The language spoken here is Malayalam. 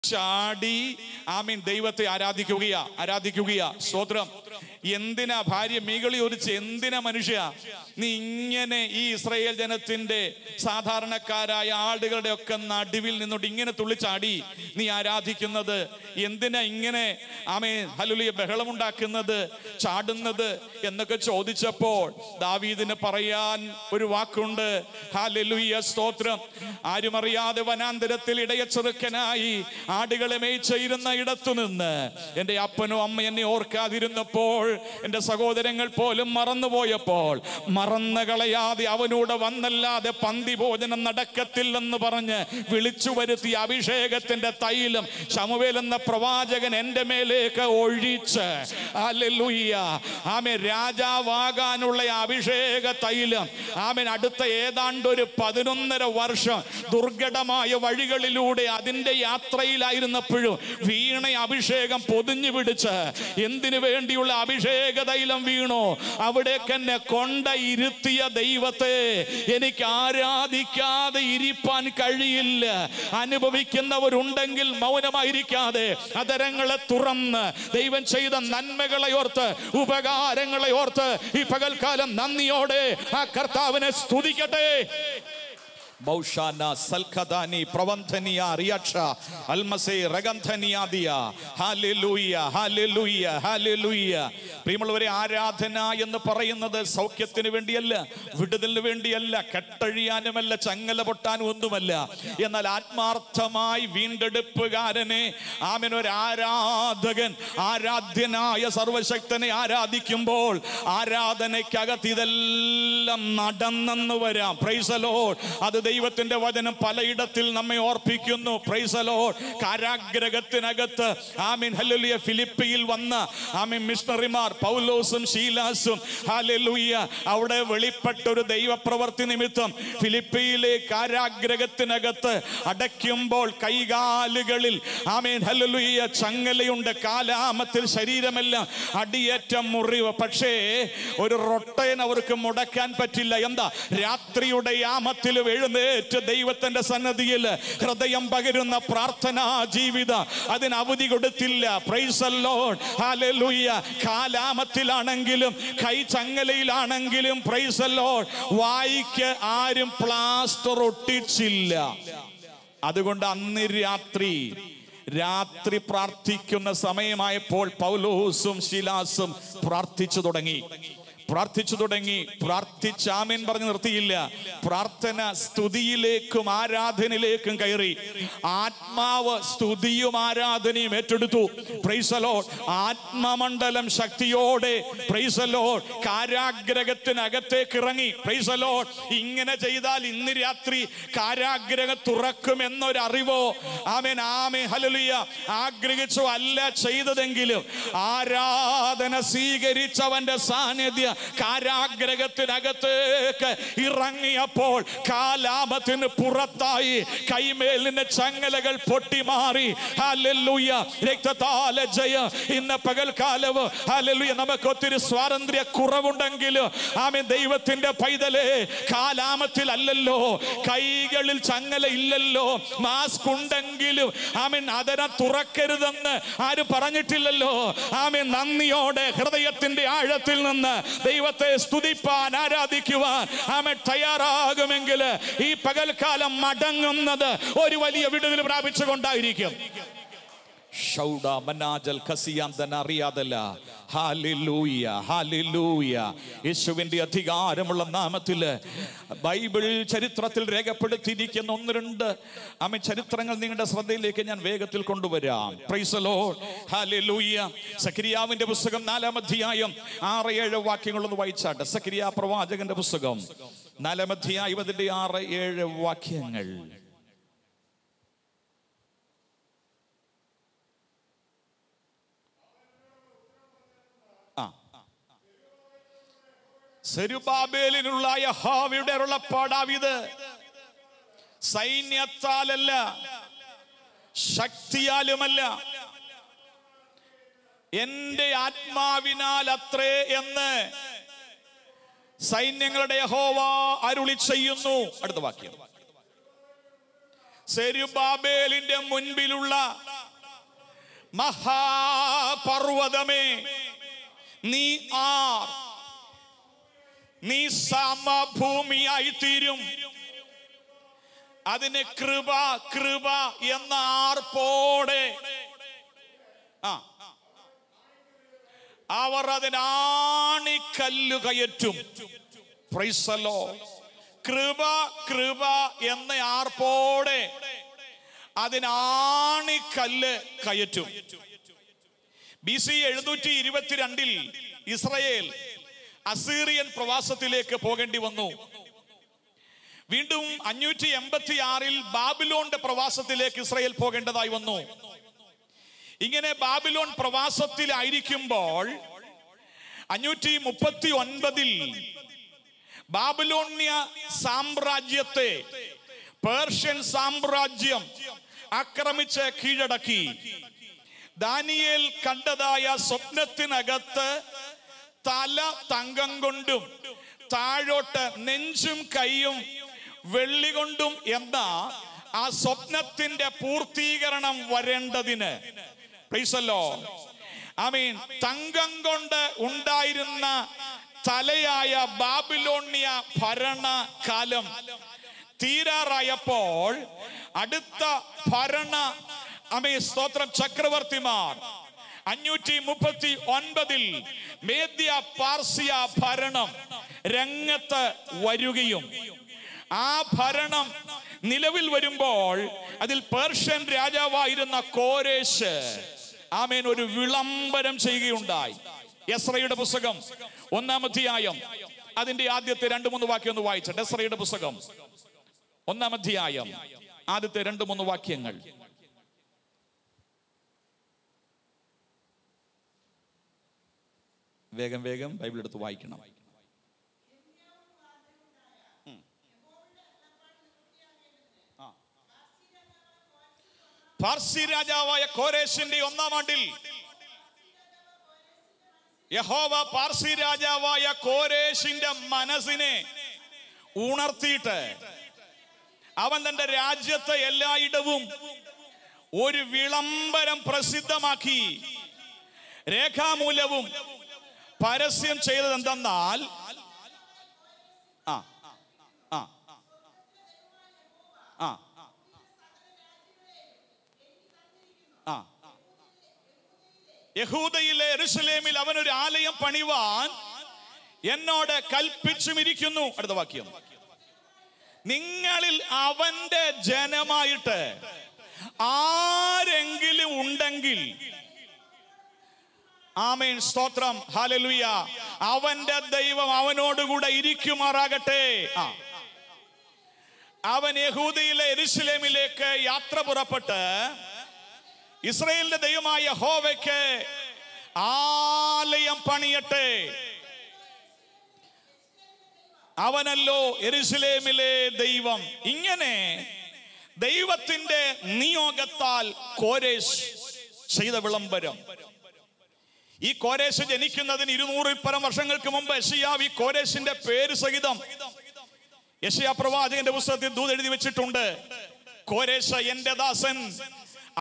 ചാടി ആമീൻ ദൈവത്തെ ആരാധിക്കുകയാ ആരാധിക്കുകയാ സ്തോത്രം എന്തിനാ ഭാര്യ മീകളി ഒരിച്ച് എന്തിനാ മനുഷ്യ നീ ഇങ്ങനെ ഈ ഇസ്രായേൽ ജനത്തിന്റെ സാധാരണക്കാരായ ആളുകളുടെ ഒക്കെ നടുവിൽ നിന്നോട്ട് ഇങ്ങനെ തുള്ളിച്ചാടി നീ ആരാധിക്കുന്നത് എന്തിനാ ഇങ്ങനെ ആമേ ഹലുലിയ ബഹളമുണ്ടാക്കുന്നത് ചാടുന്നത് എന്നൊക്കെ ചോദിച്ചപ്പോൾ ദാവീദിന് പറയാൻ ഒരു വാക്കുണ്ട് ഹാലലുയ സ്തോത്രം ആരും അറിയാതെ വനാന്തരത്തിൽ ഇടയച്ചെറുക്കനായി ആടുകളെ മേയ്ച്ചിരുന്ന ഇടത്തു നിന്ന് എൻ്റെ അപ്പനും അമ്മ എന്നെ ഓർക്കാതിരുന്നപ്പോൾ എൻ്റെ സഹോദരങ്ങൾ പോലും മറന്നുപോയപ്പോൾ മറന്നു കളയാതെ അവനോട് വന്നല്ലാതെ പന്തി ഭോജനം നടക്കത്തില്ലെന്ന് പറഞ്ഞ് വിളിച്ചു വരുത്തിയ അഭിഷേകത്തിന്റെ തൈലം ശമുവേൽ എന്ന പ്രവാചകൻ എൻ്റെ മേലേക്ക് ഒഴിച്ച് ഹല്ലേലൂയ ആമേ രാജാവാകാനുള്ള അഭിഷേക തൈലം ആമേൻ അടുത്ത ഏതാണ്ട് ഒരു പതിനൊന്നര വർഷം ദുർഘടമായ വഴികളിലൂടെ അതിൻ്റെ യാത്രയിലായിരുന്നപ്പോഴും വീണ അഭിഷേകം പൊതിഞ്ഞു പിടിച്ച് എന്തിനു വേണ്ടിയുള്ള അഭിഷേക തൈലം വീണോ അവിടേക്ക് എന്നെ കൊണ്ട ഇരുത്തിയ ദൈവത്തെ എനിക്ക് ആരാധിക്കാതെ ഇരിപ്പാൻ കഴിയില്ല അനുഭവിക്കുന്നവരുണ്ടെങ്കിൽ മൗനമായിരിക്കാതെ അതരങ്ങളെ തുറന്ന് ദൈവം ചെയ്ത നന്മകളെ ഓർത്ത് ഉപകാരങ്ങളെ ഓർത്ത് ഈ പകൽക്കാലം നന്ദിയോടെ ആ കർത്താവിനെ സ്തുതിക്കട്ടെ ബൗഷാന സൽഖദാനി പ്രവന്ധനിയ റിയക്ഷ അൽമസേ റഗന്ധനിയാദിയ ഹാലൂയ ഹാലൂയ ഹാലൂയ പ്രിയമുള്ളവരെ ആരാധന എന്ന് പറയുന്നത് സൗഖ്യത്തിന് വേണ്ടിയല്ല വിടുതലിന് വേണ്ടിയല്ല കെട്ടഴിയാനുമല്ല ചങ്ങല പൊട്ടാനും ഒന്നുമല്ല എന്നാൽ ആത്മാർത്ഥമായി വീണ്ടെടുപ്പുകാരനെ ആമൻ ഒരു ആരാധകൻ ആരാധ്യനായ സർവശക്തനെ ആരാധിക്കുമ്പോൾ ആരാധനയ്ക്കകത്ത് ഇതെല്ലാം നടന്നെന്ന് വരാം പ്രൈസലോ അത് ദൈവത്തിന്റെ വചനം പലയിടത്തിൽ നമ്മെ ഓർപ്പിക്കുന്നു പ്രൈസലോ കാരാഗ്രഹത്തിനകത്ത് ആമീൻ ഹല്ലേലൂയ ഫിലിപ്പിയിൽ വന്ന ആമീൻ മിഷണറിമാർ പൗലോസും ശീലാസും ഹാലലൂയ അവിടെ വെളിപ്പെട്ട ഒരു ദൈവപ്രവർത്തി നിമിത്തം ഫിലിപ്പിയിലെ കാരാഗ്രഹത്തിനകത്ത് അടയ്ക്കുമ്പോൾ കൈകാലുകളിൽ ആമീൻ ഹല്ലേലൂയ ചങ്ങലയുണ്ട് കാലാമത്തിൽ ശരീരമെല്ലാം അടിയേറ്റ മുറിവ് പക്ഷേ ഒരു റൊട്ടയൻ അവർക്ക് മുടക്കാൻ പറ്റില്ല എന്താ രാത്രിയുടെ യാമത്തിൽ എഴുന്നേറ്റ് ദൈവത്തിന്റെ സന്നദ്ധിയിൽ ഹൃദയം പകരുന്ന പ്രാർത്ഥനാ ജീവിതം അതിന് അവധി കൊടുത്തില്ല പ്രൈസല്ലോൺ ഹാലലൂയ കാലാമത്തിലാണെങ്കിലും കൈ ചങ്ങലയിലാണെങ്കിലും പ്രൈസല്ലോൺ വായിക്ക് ആരും പ്ലാസ്റ്റർ ഒട്ടിച്ചില്ല അതുകൊണ്ട് അന്ന് രാത്രി രാത്രി പ്രാർത്ഥിക്കുന്ന സമയമായപ്പോൾ പൗലോസും ശിലാസും പ്രാർത്ഥിച്ചു തുടങ്ങി പ്രാർത്ഥിച്ചു തുടങ്ങി പ്രാർത്ഥിച്ച് ആമേൻ പറഞ്ഞ് നിർത്തിയില്ല പ്രാർത്ഥന സ്തുതിയിലേക്കും ആരാധനയിലേക്കും കയറി ആത്മാവ് സ്തുതിയും ആരാധനയും ഏറ്റെടുത്തു പ്രൈസലോ ആത്മമണ്ഡലം ശക്തിയോടെ പ്രൈസലോ കാരാഗ്രഹത്തിനകത്തേക്ക് ഇറങ്ങി പ്രൈസലോ ഇങ്ങനെ ചെയ്താൽ ഇന്ന് രാത്രി കാരാഗ്രഹം തുറക്കുമെന്നൊരറിവോ ആമേൻ ആമേ ഹലലിയ ആഗ്രഹിച്ചോ അല്ല ചെയ്തതെങ്കിലും ആരാധന സ്വീകരിച്ചവന്റെ സാന്നിധ്യം കാരാഗ്രഹത്തിനകത്തേക്ക് ഇറങ്ങിയപ്പോൾ കാലാമത്തിന് പുറത്തായി കൈമേലിന് ചങ്ങലകൾ പൊട്ടിമാറി ഹല്ലേലൂയ രക്തത്താല ജയ ഇന്ന് പകൽക്കാലവ് ഹല്ലേലൂയ നമുക്ക് ഒത്തിരി സ്വാതന്ത്ര്യ കുറവുണ്ടെങ്കിലും ആമേ ദൈവത്തിന്റെ പൈതലേ കാലാമത്തിൽ അല്ലല്ലോ കൈകളിൽ ചങ്ങല ഇല്ലല്ലോ മാസ്ക് ഉണ്ടെങ്കിലും ആമീൻ അതര തുറക്കരുതെന്ന് ആരും പറഞ്ഞിട്ടില്ലല്ലോ ആമീൻ നന്ദിയോടെ ഹൃദയത്തിന്റെ ആഴത്തിൽ നിന്ന് ദൈവത്തെ സ്തുതിപ്പാൻ ആരാധിക്കുവാൻ ആമൻ തയ്യാറാകുമെങ്കിൽ ഈ പകൽക്കാലം മടങ്ങുന്നത് ഒരു വലിയ വിടുതൽ പ്രാപിച്ചുകൊണ്ടായിരിക്കും ഷൗഡ മനാജൽ ഖസിയാന്തൻ അറിയാതല്ല ഹാലിലൂയ ഹാലിലൂയ യേശുവിൻ്റെ അധികാരമുള്ള നാമത്തിൽ ബൈബിൾ ചരിത്രത്തിൽ രേഖപ്പെടുത്തിയിരിക്കുന്ന ഒന്ന് രണ്ട് ആമ ചരിത്രങ്ങൾ നിങ്ങളുടെ ശ്രദ്ധയിലേക്ക് ഞാൻ വേഗത്തിൽ കൊണ്ടുവരാം പ്രൈസലോ ഹാലിലൂയ സക്രിയാവിൻ്റെ പുസ്തകം നാലാം അധ്യായം ആറ് ഏഴ് വാക്യങ്ങളൊന്ന് വായിച്ചാട്ടെ സക്രിയ പ്രവാചകന്റെ പുസ്തകം നാലാം അധ്യായം അതിൻ്റെ ആറ് ഏഴ് വാക്യങ്ങൾ ആ സെരുബാബേലിനുള്ള യഹോവയുടെ അരുളപ്പാടാവിത് സൈന്യത്താലല്ല ശക്തിയാലുമല്ല എന്റെ ആത്മാവിനാൽ അത്രേ എന്ന് സൈന്യങ്ങളുടെ യഹോവ അരുളി ചെയ്യുന്നു അടുത്ത വാക്യം സെരുബാബേലിന്റെ മുൻപിലുള്ള മഹാപർവതമേ നീ ആർ നീ സമഭൂമിയായി തീരും അതിന് കൃപ കൃപ എന്ന ആർപ്പോടെ ആ അവർ അതിനാണിക്കല്ലു കയറ്റും പ്രൈസലോ കൃപ കൃപ എന്ന ആർപ്പോടെ അതിനാണിക്കല്ല് കയറ്റും ബി സി എഴുന്നൂറ്റി ഇരുപത്തിരണ്ടിൽ ഇസ്രയേൽ അസീറിയൻ പ്രവാസത്തിലേക്ക് പോകേണ്ടി വന്നു വീണ്ടും അഞ്ഞൂറ്റി എൺപത്തി ആറിൽ ബാബിലോണിന്റെ പ്രവാസത്തിലേക്ക് ഇസ്രയേൽ പോകേണ്ടതായി വന്നു ഇങ്ങനെ ബാബിലോൺ പ്രവാസത്തിലായിരിക്കുമ്പോൾ അഞ്ഞൂറ്റി മുപ്പത്തി ഒൻപതിൽ ബാബിലോണ്യ സാമ്രാജ്യത്തെ പേർഷ്യൻ സാമ്രാജ്യം ആക്രമിച്ച് കീഴടക്കി ദാനിയേൽ കണ്ടതായ സ്വപ്നത്തിനകത്ത് തല തങ്കം കൊണ്ടും താഴോട്ട് നെഞ്ചും കൈയും വെള്ളി കൊണ്ടും എന്ന ആ സ്വപ്നത്തിന്റെ പൂർത്തീകരണം വരേണ്ടതിന് പ്ലീസല്ലോ ഐ മീൻ തങ്കം കൊണ്ട് ഉണ്ടായിരുന്ന തലയായ ബാബിലോണിയ ഭരണകാലം തീരാറായപ്പോൾ അടുത്ത ഭരണ അമേ സ്തോത്രം ചക്രവർത്തിമാർ അഞ്ഞൂറ്റി മുപ്പത്തി ഒൻപതിൽ മേദ്യ പാർസിയ ഭരണം രംഗത്ത് വരികയും ആ ഭരണം നിലവിൽ വരുമ്പോൾ അതിൽ പേർഷ്യൻ രാജാവായിരുന്ന കോരേശ് ആമേൻ ഒരു വിളംബരം ചെയ്യുകയുണ്ടായി എസ്രയുടെ പുസ്തകം ഒന്നാം അധ്യായം അതിന്റെ ആദ്യത്തെ രണ്ട് മൂന്ന് വാക്യം ഒന്ന് വായിച്ചിട്ട് എസ്രയുടെ പുസ്തകം ഒന്നാം അധ്യായം ആദ്യത്തെ രണ്ട് മൂന്ന് വാക്യങ്ങൾ വേഗം വേഗം ബൈബിൾ എടുത്ത് വായിക്കണം ഉം. ആ. പാർസി രാജാവായ കോരേശിന്റെ ഒന്നാം ആണ്ടിൽ യഹോവ പാർസി രാജാവായ കോരേശിന്റെ മനസ്സിനെ ഉണർത്തിയിട്ട് അവൻ തന്റെ രാജ്യത്തെ എല്ലായിടവും ഒരു വിളംബരം പ്രസിദ്ധമാക്കി രേഖാമൂലവും പരസ്യം ചെയ്തത് എന്തെന്നാൽ ആ ആ ആ ആ യഹൂദയിലെ എരുസലേമിൽ അവൻ ഒരു ആലയം പണിവാൻ എന്നോട് കൽപ്പിച്ചുമിരിക്കുന്നു അടുത്ത വാക്യം നിങ്ങളിൽ അവന്റെ ജനമായിട്ട് ആരെങ്കിലും ഉണ്ടെങ്കിൽ ആമേൻ സ്തോത്രം ഹാലലുയ അവന്റെ ദൈവം അവനോടുകൂടെ ഇരിക്കുമാറാകട്ടെ ആ അവൻ യഹൂദയിലെ എരുസലേമിലേക്ക് യാത്ര പുറപ്പെട്ട് ഇസ്രയേലിന്റെ ദൈവമായ ഹോവയ്ക്ക് ആലയം പണിയട്ടെ അവനല്ലോ എരുസലേമിലെ ദൈവം ഇങ്ങനെ ദൈവത്തിന്റെ നിയോഗത്താൽ കോരേശ് ചെയ്ത വിളംബരം ഈ കോരേശ് ജനിക്കുന്നതിന് ഇരുന്നൂറിൽ പരം വർഷങ്ങൾക്ക് മുമ്പ് യഷിയാവ് ഈ കോരേശിന്റെ പേര് സഹിതം യഷിയ പ്രവാചകന്റെ പുസ്തകത്തിൽ ദൂത് എഴുതി വെച്ചിട്ടുണ്ട് കോരേശ എന്റെ ദാസൻ